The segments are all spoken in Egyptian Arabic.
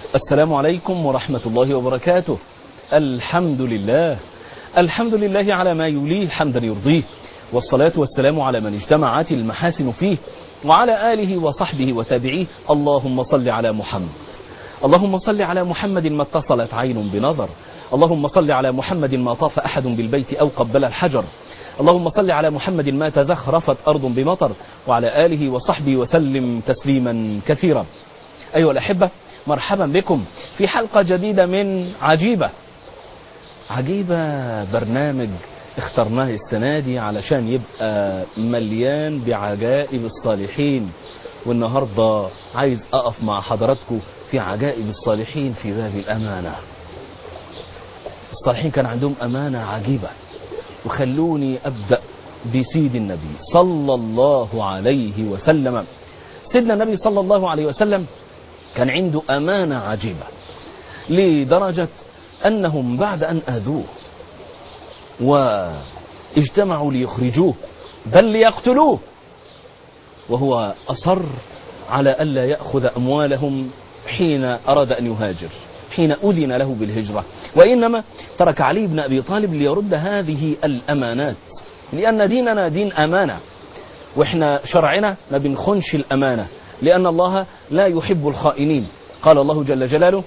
السلام عليكم ورحمة الله وبركاته الحمد لله الحمد لله على ما يوليه حمدا يرضيه والصلاة والسلام على من اجتمعت المحاسن فيه وعلى آله وصحبه وتابعيه اللهم صل على محمد اللهم صل على محمد ما اتصلت عين بنظر اللهم صل على محمد ما طاف أحد بالبيت أو قبل الحجر اللهم صل على محمد ما تزخرفت أرض بمطر وعلى آله وصحبه وسلم تسليما كثيرا أيها الأحبة مرحبا بكم في حلقة جديدة من عجيبة عجيبة برنامج اخترناه السنة دي علشان يبقى مليان بعجائب الصالحين والنهاردة عايز أقف مع حضراتكم في عجائب الصالحين في باب الأمانة الصالحين كان عندهم أمانة عجيبة وخلوني أبدأ بسيد النبي صلى الله عليه وسلم سيدنا النبي صلى الله عليه وسلم كان عنده أمانة عجيبة لدرجة أنهم بعد أن آذوه واجتمعوا ليخرجوه بل ليقتلوه وهو أصر على ألا يأخذ أموالهم حين أراد أن يهاجر حين أذن له بالهجرة وإنما ترك علي بن أبي طالب ليرد هذه الأمانات لأن ديننا دين أمانة وإحنا شرعنا ما بنخنش الأمانة لأن الله لا يحب الخائنين قال الله جل جلاله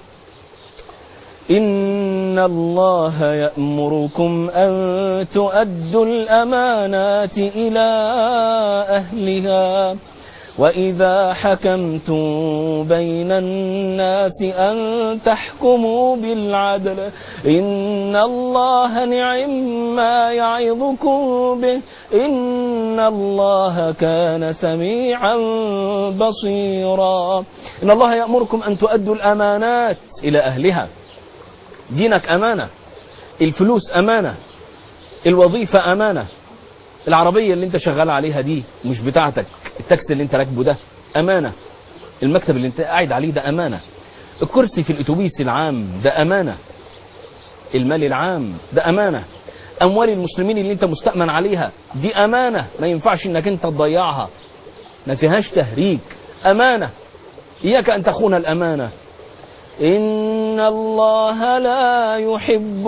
إن الله يأمركم أن تؤدوا الأمانات إلى أهلها وإذا حكمتم بين الناس أن تحكموا بالعدل إن الله نعم ما يعظكم به إن الله كان سميعا بصيرا إن الله يأمركم أن تؤدوا الأمانات إلى أهلها دينك أمانة الفلوس أمانة الوظيفة أمانة العربية اللي انت شغال عليها دي مش بتاعتك التاكسي اللي انت راكبه ده أمانة المكتب اللي انت قاعد عليه ده أمانة الكرسي في الأتوبيس العام ده أمانة المال العام ده أمانة أموال المسلمين اللي انت مستأمن عليها دي أمانة ما ينفعش انك انت تضيعها ما فيهاش تهريج أمانة إياك أن تخون الأمانة إن الله لا يحب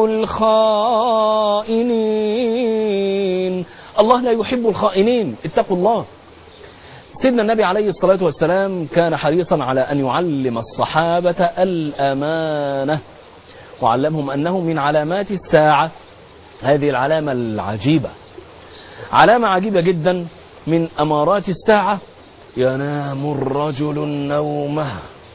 الخائنين الله لا يحب الخائنين اتقوا الله سيدنا النبي عليه الصلاة والسلام كان حريصا على أن يعلم الصحابة الأمانة وعلمهم أنه من علامات الساعة هذه العلامة العجيبة علامة عجيبة جدا من أمارات الساعة ينام الرجل النومه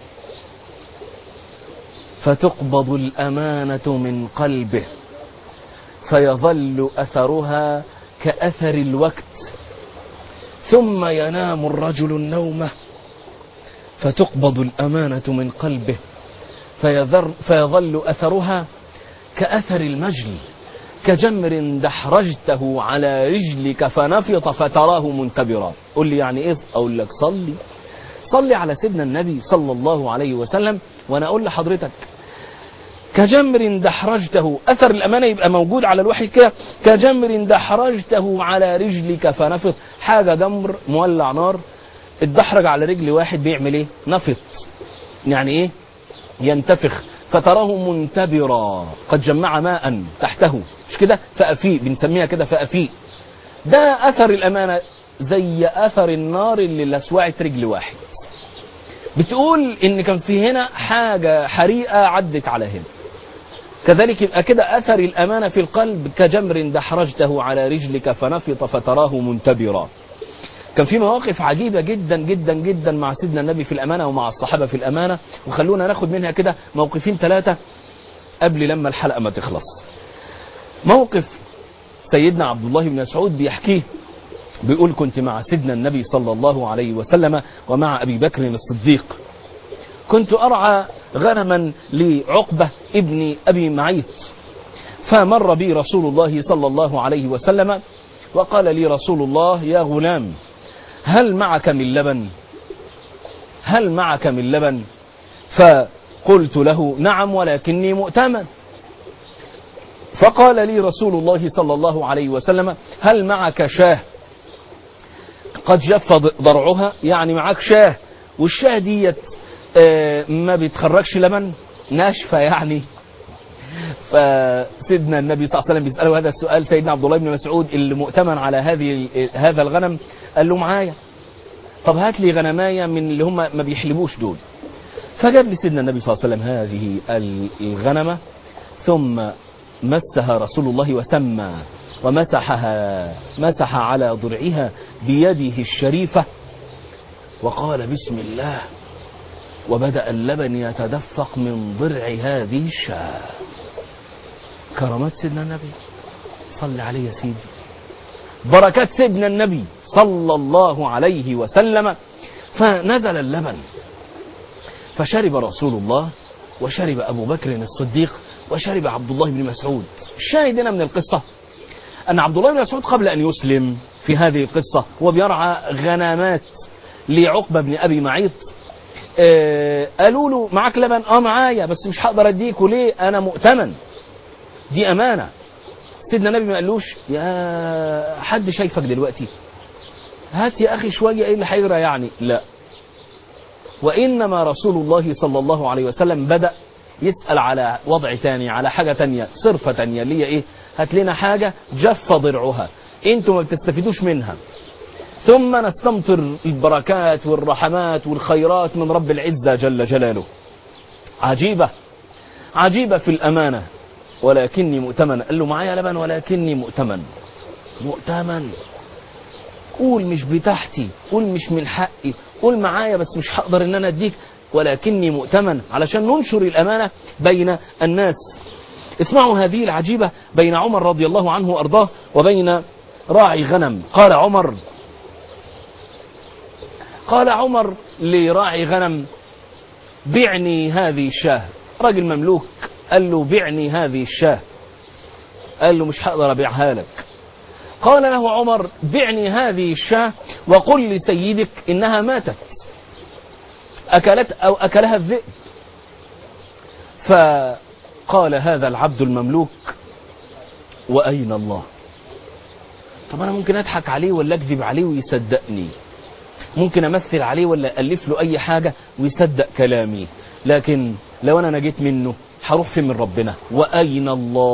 فتقبض الأمانة من قلبه فيظل أثرها كأثر الوقت ثم ينام الرجل النومة فتقبض الأمانة من قلبه فيذر فيظل أثرها كأثر المجل كجمر دحرجته على رجلك فنفط فتراه منتبرا قل لي يعني ايه اقول لك صلي صلي على سيدنا النبي صلى الله عليه وسلم وانا اقول لحضرتك كجمر دحرجته اثر الامانه يبقى موجود على الوحي كده كجمر دحرجته على رجلك فنفط حاجه جمر مولع نار اتدحرج على رجل واحد بيعمل ايه نفط يعني ايه ينتفخ فتراه منتبرا قد جمع ماء تحته مش كده فأفيء بنسميها كده فأفيء ده اثر الامانه زي اثر النار اللي لسوعت رجل واحد بتقول ان كان في هنا حاجة حريقة عدت على هنا كذلك يبقى كده اثر الامانة في القلب كجمر دحرجته على رجلك فنفط فتراه منتبرا كان في مواقف عجيبة جدا جدا جدا مع سيدنا النبي في الامانة ومع الصحابة في الامانة وخلونا ناخد منها كده موقفين ثلاثة قبل لما الحلقة ما تخلص موقف سيدنا عبد الله بن مسعود بيحكيه بيقول كنت مع سيدنا النبي صلى الله عليه وسلم ومع أبي بكر الصديق كنت أرعى غنما لعقبة ابن أبي معيط فمر بي رسول الله صلى الله عليه وسلم وقال لي رسول الله يا غلام هل معك من لبن هل معك من لبن فقلت له نعم ولكني مؤتمن فقال لي رسول الله صلى الله عليه وسلم هل معك شاه قد جف ضرعها يعني معاك شاه والشاه ديت آه، ما بيتخرجش لبن ناشفة يعني فسيدنا النبي صلى الله عليه وسلم بيسأله هذا السؤال سيدنا عبد الله بن مسعود اللي مؤتمن على هذه هذا الغنم قال له معايا طب هات لي غنماية من اللي هم ما بيحلبوش دول فجاب لي سيدنا النبي صلى الله عليه وسلم هذه الغنمة ثم مسها رسول الله وسمى ومسحها مسح على ضرعها بيده الشريفة وقال بسم الله وبدأ اللبن يتدفق من ضرع هذه الشاة كرامات سيدنا النبي صل عليه يا سيدي بركات سيدنا النبي صلى الله عليه وسلم فنزل اللبن فشرب رسول الله وشرب أبو بكر الصديق وشرب عبد الله بن مسعود الشاهد هنا من القصة أن عبد الله بن مسعود قبل أن يسلم في هذه القصة هو بيرعى غنامات لعقبة بن أبي معيط آه قالوا له معاك لبن اه معايا بس مش هقدر اديكوا ليه انا مؤتمن دي امانه سيدنا النبي ما قالوش يا حد شايفك دلوقتي هات يا اخي شويه ايه اللي هيجرى يعني لا وانما رسول الله صلى الله عليه وسلم بدا يسال على وضع تاني على حاجه تانية صرفه تانية اللي هي ايه هات لنا حاجه جف ضرعها انتوا ما بتستفيدوش منها ثم نستمطر البركات والرحمات والخيرات من رب العزة جل جلاله عجيبة عجيبة في الأمانة ولكني مؤتمن قال له معايا لبن ولكني مؤتمن مؤتمن قول مش بتاعتي قول مش من حقي قول معايا بس مش هقدر ان انا اديك ولكني مؤتمن علشان ننشر الامانه بين الناس اسمعوا هذه العجيبه بين عمر رضي الله عنه وارضاه وبين راعي غنم قال عمر قال عمر لراعي غنم بعني هذه الشاه راجل مملوك قال له بعني هذه الشاه قال له مش هقدر ابيعها لك قال له عمر بعني هذه الشاه وقل لسيدك انها ماتت اكلت او اكلها الذئب فقال هذا العبد المملوك واين الله طب انا ممكن اضحك عليه ولا اكذب عليه ويصدقني ممكن امثل عليه ولا الف له اي حاجه ويصدق كلامي لكن لو انا نجيت منه هروح فين من ربنا واين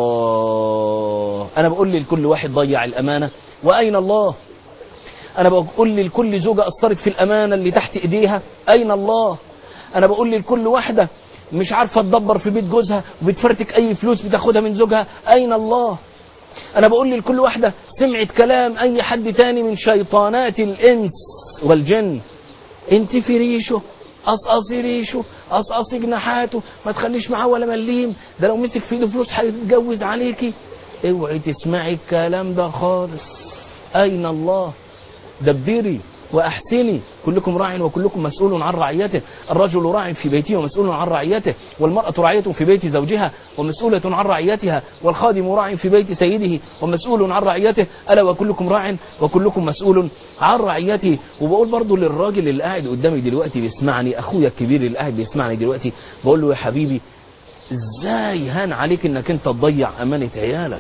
الله انا بقول لكل واحد ضيع الامانه واين الله انا بقول لكل زوجه اثرت في الامانه اللي تحت ايديها اين الله انا بقول لكل واحده مش عارفه تدبر في بيت جوزها وبتفرتك اي فلوس بتاخدها من زوجها اين الله انا بقول لكل واحده سمعت كلام اي حد تاني من شيطانات الانس والجن انت في ريشه قصقصي ريشه قصقصي جناحاته ما تخليش معاه ولا مليم ده لو مسك في ايده فلوس هيتجوز عليكي اوعي تسمعي الكلام ده خالص اين الله دبري واحسني كلكم راع وكلكم مسؤول عن رعيته الرجل راع في بيته ومسؤول عن رعيته والمراه راعيه في بيت زوجها ومسؤوله عن رعيتها والخادم راع في بيت سيده ومسؤول عن رعيته الا وكلكم راع وكلكم مسؤول عن رعيته وبقول برضو للراجل اللي قاعد قدامي دلوقتي بيسمعني اخويا الكبير اللي قاعد بيسمعني دلوقتي بقول له يا حبيبي ازاي هان عليك انك انت تضيع امانه عيالك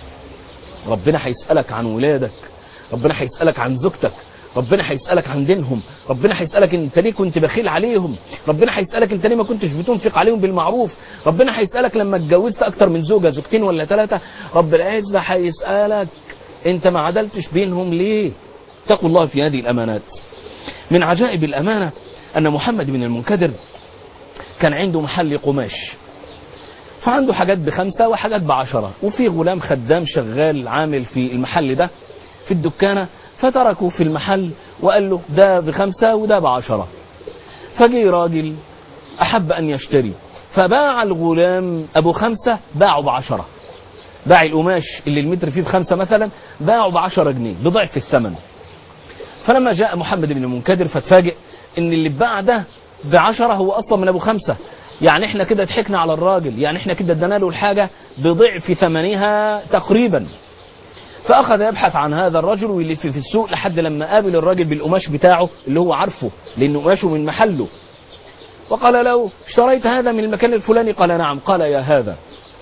ربنا هيسالك عن ولادك ربنا هيسالك عن زوجتك ربنا هيسألك عن دينهم ربنا هيسألك انت ليه كنت بخيل عليهم ربنا هيسألك انت ليه ما كنتش بتنفق عليهم بالمعروف ربنا هيسألك لما اتجوزت اكتر من زوجة زوجتين ولا ثلاثة رب العزة هيسألك انت ما عدلتش بينهم ليه اتقوا الله في هذه الامانات من عجائب الامانة ان محمد بن المنكدر كان عنده محل قماش فعنده حاجات بخمسة وحاجات بعشرة وفي غلام خدام شغال عامل في المحل ده في الدكانة فتركه في المحل وقال له ده بخمسة وده بعشرة فجي راجل أحب أن يشتري فباع الغلام أبو خمسة باعه بعشرة باع القماش اللي المتر فيه بخمسة مثلا باعه بعشرة جنيه بضعف الثمن فلما جاء محمد بن المنكدر فتفاجئ ان اللي اتباع ده بعشرة هو اصلا من ابو خمسة يعني احنا كده ضحكنا على الراجل يعني احنا كده ادينا له الحاجة بضعف ثمنها تقريبا فأخذ يبحث عن هذا الرجل ويلف في السوق لحد لما قابل الراجل بالقماش بتاعه اللي هو عارفه لأن قماشه من محله وقال له اشتريت هذا من المكان الفلاني قال نعم قال يا هذا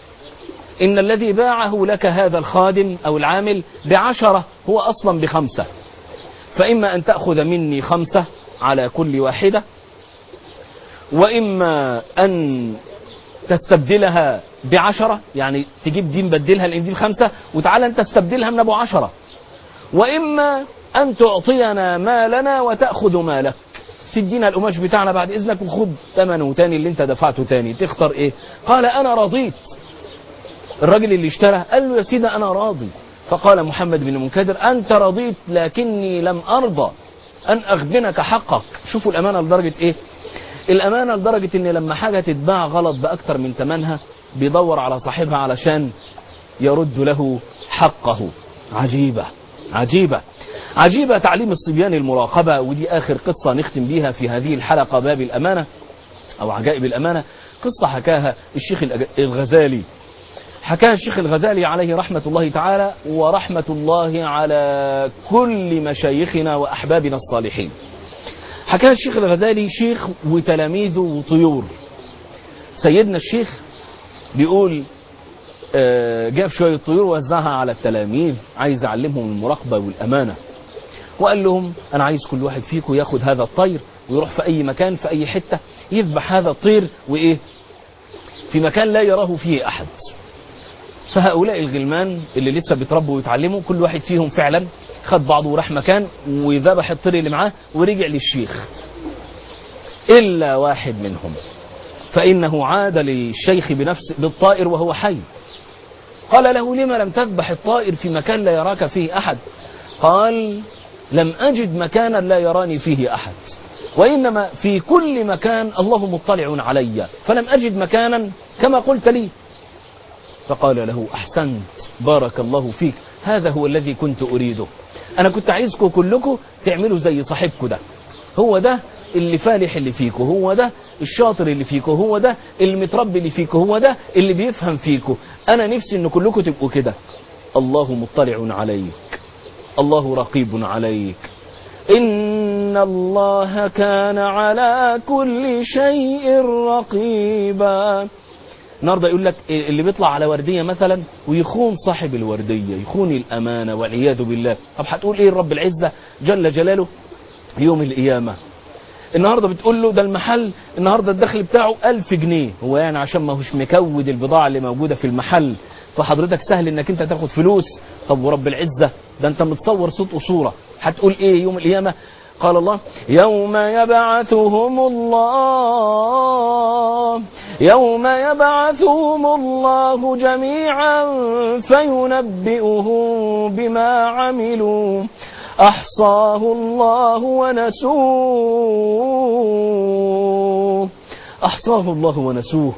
إن الذي باعه لك هذا الخادم أو العامل بعشرة هو أصلا بخمسة فإما أن تأخذ مني خمسة على كل واحدة وإما أن تستبدلها بعشرة يعني تجيب دي نبدلها لأن دي بخمسة وتعالى أنت تستبدلها من أبو عشرة وإما أن تعطينا مالنا وتأخذ مالك تدينا القماش بتاعنا بعد إذنك وخد ثمنه تاني اللي أنت دفعته تاني تختار إيه قال أنا رضيت الراجل اللي اشترى قال له يا سيدي أنا راضي فقال محمد بن منكدر أنت رضيت لكني لم أرضى أن أغبنك حقك شوفوا الأمانة لدرجة إيه الأمانة لدرجة إن لما حاجة تتباع غلط بأكتر من ثمنها بيدور على صاحبها علشان يرد له حقه عجيبة عجيبة عجيبة تعليم الصبيان المراقبة ودي آخر قصة نختم بيها في هذه الحلقة باب الأمانة أو عجائب الأمانة قصة حكاها الشيخ الغزالي حكاها الشيخ الغزالي عليه رحمة الله تعالى ورحمة الله على كل مشايخنا وأحبابنا الصالحين حكاها الشيخ الغزالي شيخ وتلاميذه وطيور سيدنا الشيخ بيقول جاب شوية طيور ووزعها على التلاميذ عايز أعلمهم المراقبة والأمانة وقال لهم أنا عايز كل واحد فيكم ياخد هذا الطير ويروح في أي مكان في أي حتة يذبح هذا الطير وإيه في مكان لا يراه فيه أحد فهؤلاء الغلمان اللي لسه بيتربوا ويتعلموا كل واحد فيهم فعلا خد بعضه وراح مكان وذبح الطير اللي معاه ورجع للشيخ إلا واحد منهم فإنه عاد للشيخ بنفس بالطائر وهو حي قال له لما لم تذبح الطائر في مكان لا يراك فيه أحد قال لم أجد مكانا لا يراني فيه أحد وإنما في كل مكان الله مطلع علي فلم أجد مكانا كما قلت لي فقال له أحسنت بارك الله فيك هذا هو الذي كنت أريده أنا كنت عايزكم كلكم تعملوا زي صاحبكم ده هو ده اللي فالح اللي فيكم هو ده الشاطر اللي فيكم هو ده المتربي اللي فيكم هو ده اللي بيفهم فيكم أنا نفسي أن كلكم تبقوا كده الله مطلع عليك الله رقيب عليك إن الله كان على كل شيء رقيبا النهارده يقول لك اللي بيطلع على ورديه مثلا ويخون صاحب الورديه يخون الامانه والعياذ بالله طب هتقول ايه رب العزه جل جلاله يوم القيامه النهارده بتقول له ده المحل النهارده الدخل بتاعه ألف جنيه هو يعني عشان ما هوش مكود البضاعه اللي موجوده في المحل فحضرتك سهل انك انت تاخد فلوس طب ورب العزه ده انت متصور صوت وصوره هتقول ايه يوم القيامه قال الله يوم يبعثهم الله يوم يبعثهم الله جميعا فينبئهم بما عملوا أحصاه الله ونسوه أحصاه الله ونسوه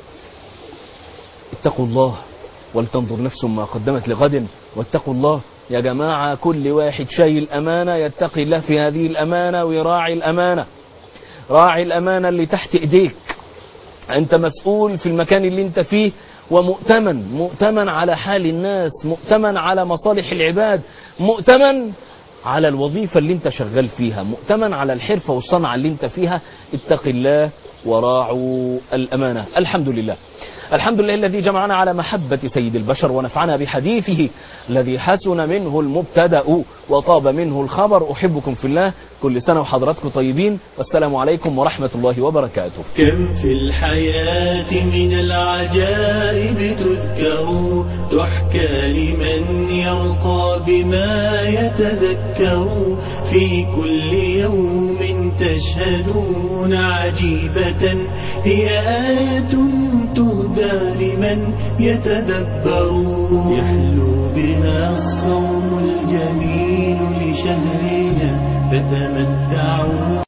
اتقوا الله ولتنظر نفس ما قدمت لغد واتقوا الله يا جماعة كل واحد شايل أمانة يتقي الله في هذه الأمانة ويراعي الأمانة راعي الأمانة اللي تحت إيديك أنت مسؤول في المكان اللي أنت فيه ومؤتمن مؤتمن على حال الناس مؤتمن على مصالح العباد مؤتمن على الوظيفة اللي انت شغال فيها مؤتمن على الحرفة والصنعة اللي انت فيها اتق الله وراعوا الأمانة الحمد لله الحمد لله الذي جمعنا على محبة سيد البشر ونفعنا بحديثه الذي حسن منه المبتدأ وطاب منه الخبر أحبكم في الله كل سنة وحضراتكم طيبين والسلام عليكم ورحمة الله وبركاته كم في الحياة من العجائب تذكر تحكى لمن يرقى بما يتذكر في كل يوم تشهدون عجيبة هي آية تهدى لمن يتدبر يحلو بها الصوم الجميل لشهرنا فتمتعوا